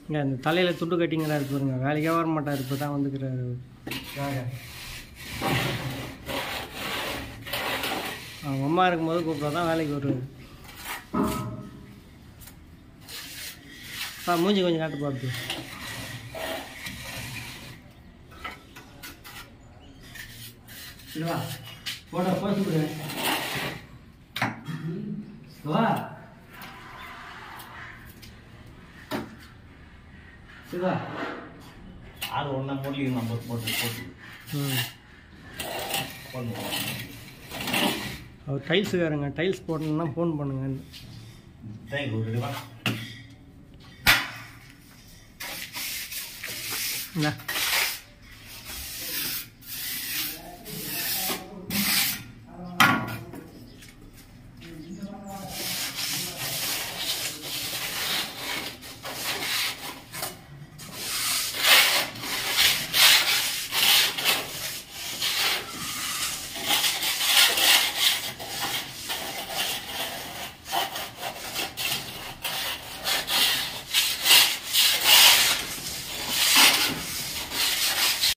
இங்கே அந்த தலையில் துண்டு கட்டிங்கிறாரு பாருங்க வேலைக்கே வர மாட்டார் இப்போ தான் வந்துக்கிறாரு யாரு அவங்க அம்மா இருக்கும்போது கூப்பிட்டா தான் வேலைக்கு வருவார் ஆ மூஞ்சி கொஞ்சம் காட்டு பார்த்து சிவா போட்டோ போஸ்ட் கொடு சிவா சிவா ஆறு ஒன்றா போடலையும் நம்ம போட்டு போட்டு ம் பண்ணுவோம் அவர் டைல்ஸுக்காரங்க டைல்ஸ் போடணுன்னா ஃபோன் பண்ணுங்க தேங்க்யூ ரெடிவா இந்தா